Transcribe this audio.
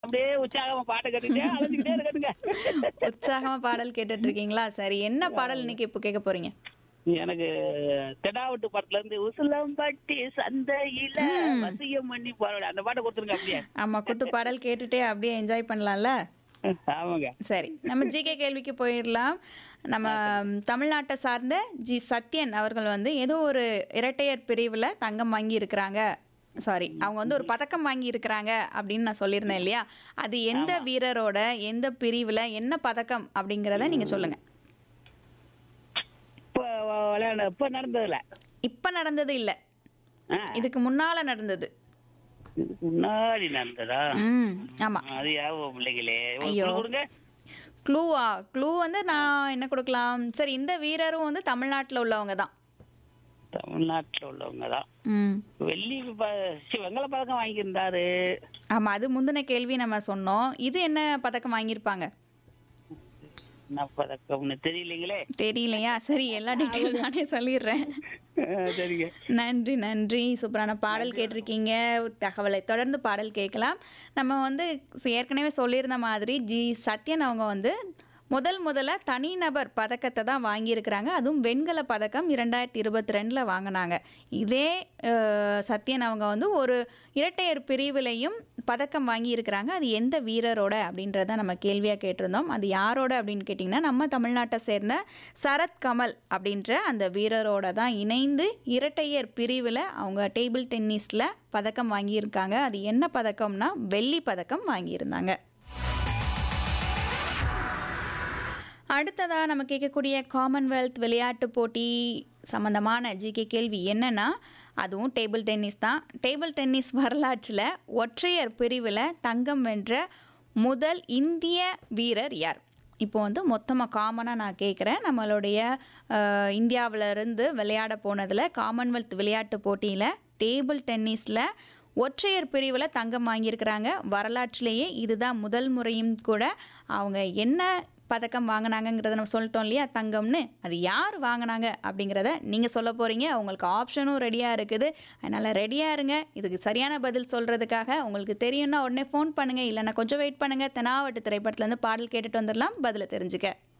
அப்படியே உற்சாகமா பாட்டு கட்டிட்டே அழைச்சிக்கிட்டே இருக்கட்டுங்க உற்சாகமா பாடல் கேட்டுட்டு இருக்கீங்களா சரி என்ன பாடல் இன்னைக்கு இப்போ கேட்க போறீங்க எனக்கு தெடாவட்டு படத்துல இருந்து உசிலம்பட்டி சந்தையில வசியம் பண்ணி போறோட அந்த பாட்டை கொடுத்துருங்க அப்படியே ஆமா குத்து பாடல் கேட்டுட்டே அப்படியே என்ஜாய் பண்ணலாம்ல ஆமாங்க சரி நம்ம ஜிகே கேள்விக்கு போயிடலாம் நம்ம தமிழ்நாட்டை சார்ந்த ஜி சத்யன் அவர்கள் வந்து ஏதோ ஒரு இரட்டையர் பிரிவில் தங்கம் வாங்கி இருக்கிறாங்க சாரி அவங்க வந்து ஒரு பதக்கம் வாங்கி இருக்கிறாங்க அப்படின்னு நான் சொல்லியிருந்தேன் இல்லையா அது எந்த வீரரோட எந்த பிரிவில் என்ன பதக்கம் அப்படிங்கிறத நீங்கள் சொல்லுங்கள் இப்ப விளையாட இப்ப நடந்ததுல இப்போ நடந்தது இல்லை ஆ, இதுக்கு முன்னால் நடந்தது இதுக்கு முன்னாடி நடந்ததா ம் ஆமாம் அது யாவும் பிள்ளைங்களே ஒரு ஐயோ. clue கொடுங்க க்ளூவா க்ளூ வந்து நான் என்ன கொடுக்கலாம் சரி இந்த வீரரும் வந்து தமிழ்நாட்டில் உள்ளவங்க தான் தமிழ்நாட்டுல உள்ளவங்க தான் ம் வெள்ளி ப- சி, வெங்கல பதக்கம் வாங்கியிருந்தாரு ஆமாம் அது முந்தின கேள்வி நம்ம சொன்னோம் இது என்ன பதக்கம் வாங்கியிருப்பாங்க என்ன பதக்கம்னு தெரியலீங்களே தெரியலையா சரி எல்லா டீட்டெயிலும் நானே சொல்லிடுறேன் ஆ, சரிங்க நன்றி நன்றி சூப்பரான பாடல் கேட்டிருக்கீங்க தகவலை தொடர்ந்து பாடல் கேட்கலாம் நம்ம வந்து ஏற்கனவே சொல்லியிருந்த மாதிரி ஜி சத்யன் அவங்க வந்து முதல் முதல்ல தனிநபர் பதக்கத்தை தான் வாங்கியிருக்கிறாங்க அதுவும் வெண்கல பதக்கம் இரண்டாயிரத்தி இருபத்தி ரெண்டில் வாங்கினாங்க இதே அஹ், சத்யன் அவங்க வந்து ஒரு இரட்டையர் பிரிவிலையும் பதக்கம் வாங்கியிருக்கிறாங்க அது எந்த வீரரோட அப்படின்றத நம்ம கேள்வியாக கேட்டிருந்தோம் அது யாரோட அப்படின்னு கேட்டிங்கன்னா நம்ம தமிழ்நாட்டை சேர்ந்த சரத் கமல் அப்படின்ற அந்த வீரரோட தான் இணைந்து இரட்டையர் பிரிவில் அவங்க டேபிள் டென்னிஸில் பதக்கம் வாங்கியிருக்காங்க அது என்ன பதக்கம்னா வெள்ளி பதக்கம் வாங்கியிருந்தாங்க அடுத்ததாக நம்ம கேட்கக்கூடிய காமன்வெல்த் விளையாட்டு போட்டி சம்மந்தமான ஜிகே கேள்வி என்னன்னா அதுவும் டேபிள் டென்னிஸ் தான் டேபிள் டென்னிஸ் வரலாற்றில் ஒற்றையர் பிரிவில் தங்கம் வென்ற முதல் இந்திய வீரர் யார் இப்போ வந்து மொத்தமாக காமனாக நான் கேட்குறேன் நம்மளுடைய அஹ், இந்தியாவுல இருந்து விளையாட போனதில் காமன்வெல்த் விளையாட்டு போட்டியில் டேபிள் டென்னிஸில் ஒற்றையர் பிரிவில் தங்கம் வாங்கியிருக்கிறாங்க வரலாற்றிலேயே இதுதான் முதல் முறையும் கூட அவங்க என்ன பதக்கம் வாங்கினாங்கங்கிறத நம்ம சொல்லிட்டோம் இல்லையா தங்கம்னு அது யார் வாங்கினாங்க அப்படிங்கிறத நீங்கள் சொல்ல போகிறீங்க உங்களுக்கு ஆப்ஷனும் ரெடியாக இருக்குது அதனால் ரெடியாக இருங்க இதுக்கு சரியான பதில் சொல்கிறதுக்காக உங்களுக்கு தெரியும்னா உடனே ஃபோன் பண்ணுங்கள் இல்லைன்னா கொஞ்சம் வெயிட் பண்ணுங்கள் தெனாவட்டு திரைப்படத்துலேருந்து பாடல் கேட்டுட்டு வந்துடலாம் பதிலை தெரிஞ்சுக்க